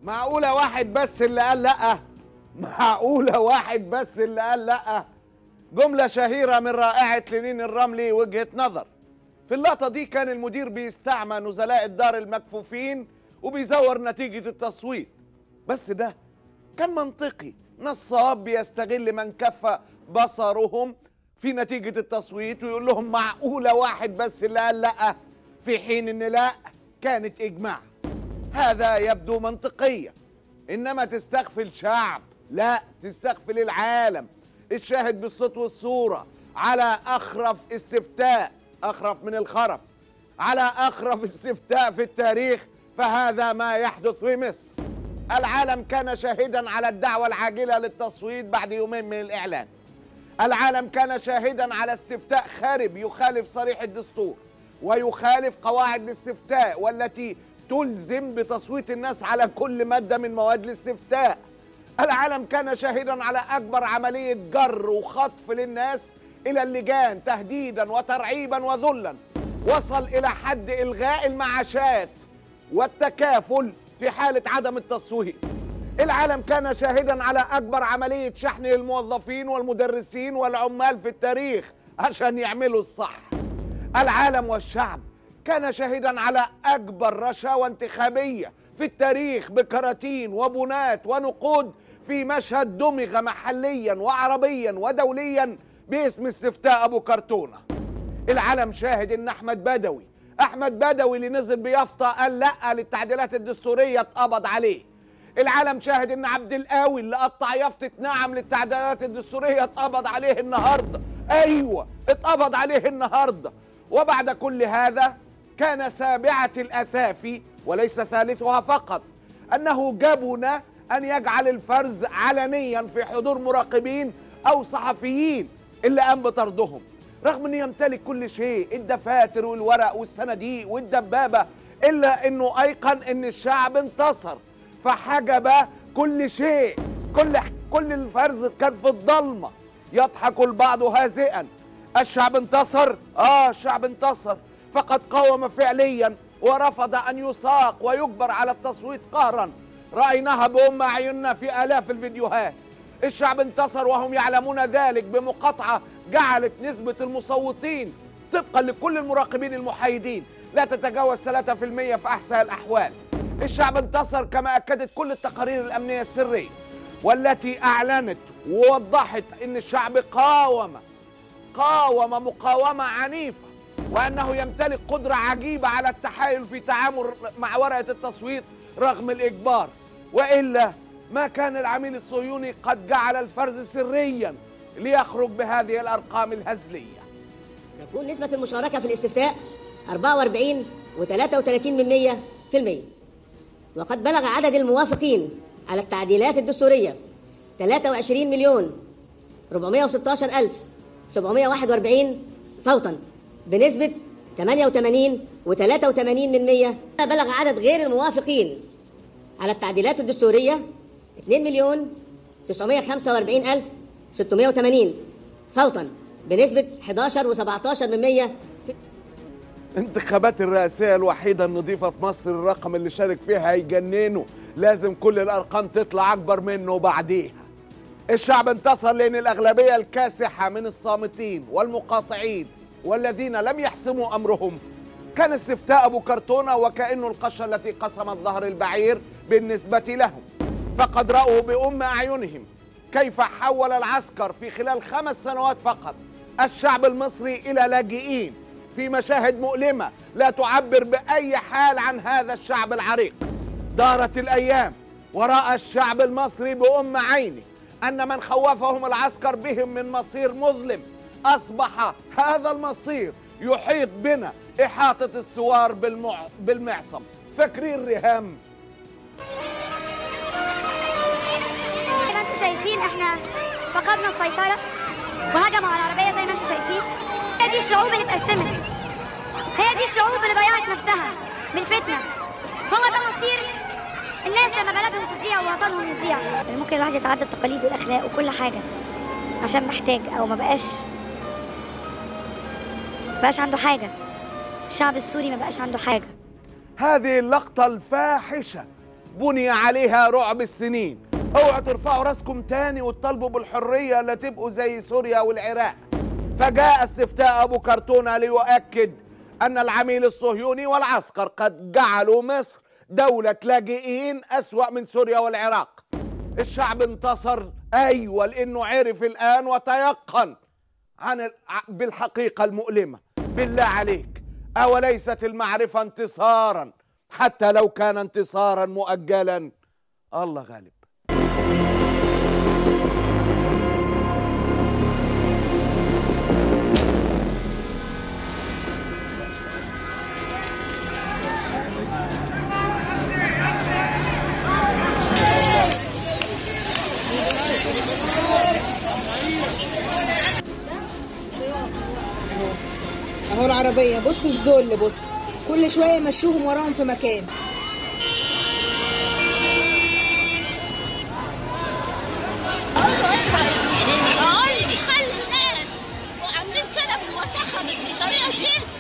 معقولة واحد بس اللي قال لأ معقولة واحد بس اللي قال لأ جملة شهيرة من رائعة لينين الرملي وجهة نظر في اللقطة دي كان المدير بيستعمى نزلاء الدار المكفوفين وبيزور نتيجة التصويت بس ده كان منطقي نصاب بيستغل من كف بصرهم في نتيجة التصويت ويقول لهم معقولة واحد بس اللي قال لأ في حين إن لأ كانت إجماع هذا يبدو منطقيا إنما تستغفل شعب لا تستغفل العالم الشاهد بالصوت والصورة على أخرف استفتاء أخرف من الخرف على أخرف استفتاء في التاريخ فهذا ما يحدث في مصر العالم كان شاهدا على الدعوة العاجلة للتصويت بعد يومين من الإعلان العالم كان شاهدا على استفتاء خارب يخالف صريح الدستور ويخالف قواعد الاستفتاء والتي تلزم بتصويت الناس على كل مادة من مواد الاستفتاء العالم كان شاهدا على أكبر عملية جر وخطف للناس إلى اللجان تهديدا وترعيبا وذلا وصل إلى حد إلغاء المعاشات والتكافل في حالة عدم التصويت العالم كان شاهدا على أكبر عملية شحن للموظفين والمدرسين والعمال في التاريخ عشان يعملوا الصح العالم والشعب كان شاهدا على أكبر رشاوى انتخابية في التاريخ بكراتين وبنات ونقود في مشهد دمغ محليا وعربيا ودوليا باسم استفتاء أبو كرتونة العالم شاهد ان احمد بدوي احمد بدوي اللي نزل بيافطه قال لا للتعديلات الدستوريه اتقبض عليه العالم شاهد ان عبد القاوي اللي قطع يافطه نعم للتعديلات الدستوريه اتقبض عليه النهارده ايوه اتقبض عليه النهارده وبعد كل هذا كان سابعه الاثافي وليس ثالثها فقط انه جبن ان يجعل الفرز علنيا في حضور مراقبين او صحفيين اللي قام بطردهم رغم انه يمتلك كل شيء الدفاتر والورق والصناديق والدبابه الا انه ايقن ان الشعب انتصر فحجب كل شيء كل كل الفرز كان في الضلمه يضحك البعض هازئا الشعب انتصر اه الشعب انتصر فقد قاوم فعليا ورفض ان يساق ويجبر على التصويت قهرا رايناها بام اعيننا في الاف الفيديوهات الشعب انتصر وهم يعلمون ذلك بمقاطعه جعلت نسبه المصوتين طبقا لكل المراقبين المحايدين لا تتجاوز 3% في احسن الاحوال الشعب انتصر كما اكدت كل التقارير الامنيه السريه والتي اعلنت ووضحت ان الشعب قاوم قاوم مقاومه عنيفه وانه يمتلك قدره عجيبه على التحايل في تعامل مع ورقه التصويت رغم الاجبار والا ما كان العميل الصهيوني قد جعل الفرز سريا ليخرج بهذه الارقام الهزليه تكون نسبة المشاركة في الاستفتاء 44 و33 من 100 في المية وقد بلغ عدد الموافقين على التعديلات الدستورية 23 مليون 416 ألف 741 صوتا بنسبة 88 و83 من 100 بلغ عدد غير الموافقين على التعديلات الدستورية 2 مليون 945 ألف 680 صوتا بنسبة 11 و17 من 100 في انتخابات الرئاسية الوحيدة النظيفة في مصر الرقم اللي شارك فيها هيجننه لازم كل الأرقام تطلع أكبر منه بعديها الشعب انتصر لأن الأغلبية الكاسحة من الصامتين والمقاطعين والذين لم يحسموا أمرهم كان استفتاء أبو كرتونة وكأنه القشة التي قسمت ظهر البعير بالنسبة لهم فقد رأوا بأم أعينهم كيف حول العسكر في خلال خمس سنوات فقط الشعب المصري إلى لاجئين في مشاهد مؤلمة لا تعبر بأي حال عن هذا الشعب العريق دارت الأيام ورأى الشعب المصري بأم عينه أن من خوفهم العسكر بهم من مصير مظلم أصبح هذا المصير يحيط بنا إحاطة السوار بالمع... بالمعصم فاكرين ريهام زي ما انتم شايفين احنا فقدنا السيطرة وهجموا على العربية زي ما انتم شايفين هي دي الشعوب اللي اتقسمت هي دي الشعوب اللي ضيعت نفسها من فتنة هو ده مصير الناس لما بلدهم تضيع ووطنهم يضيع ممكن الواحد يتعدى التقاليد والاخلاق وكل حاجة عشان محتاج او ما بقاش بقاش عنده حاجة الشعب السوري ما بقاش عنده حاجة هذه اللقطة الفاحشة بني عليها رعب السنين اوعوا ترفعوا راسكم تاني وتطالبوا بالحريه لا تبقوا زي سوريا والعراق فجاء استفتاء ابو كرتونه ليؤكد ان العميل الصهيوني والعسكر قد جعلوا مصر دوله لاجئين اسوا من سوريا والعراق الشعب انتصر ايوه لانه عرف الان وتيقن عن ال- ع- بالحقيقه المؤلمه بالله عليك اوليست المعرفه انتصارا حتى لو كان انتصارا مؤجلا الله غالب اهو العربية بص الذل بص كل شوية يمشوهم وراهم في مكان اقول خلي الناس وعاملين كده بالوساخه بالطريقه دي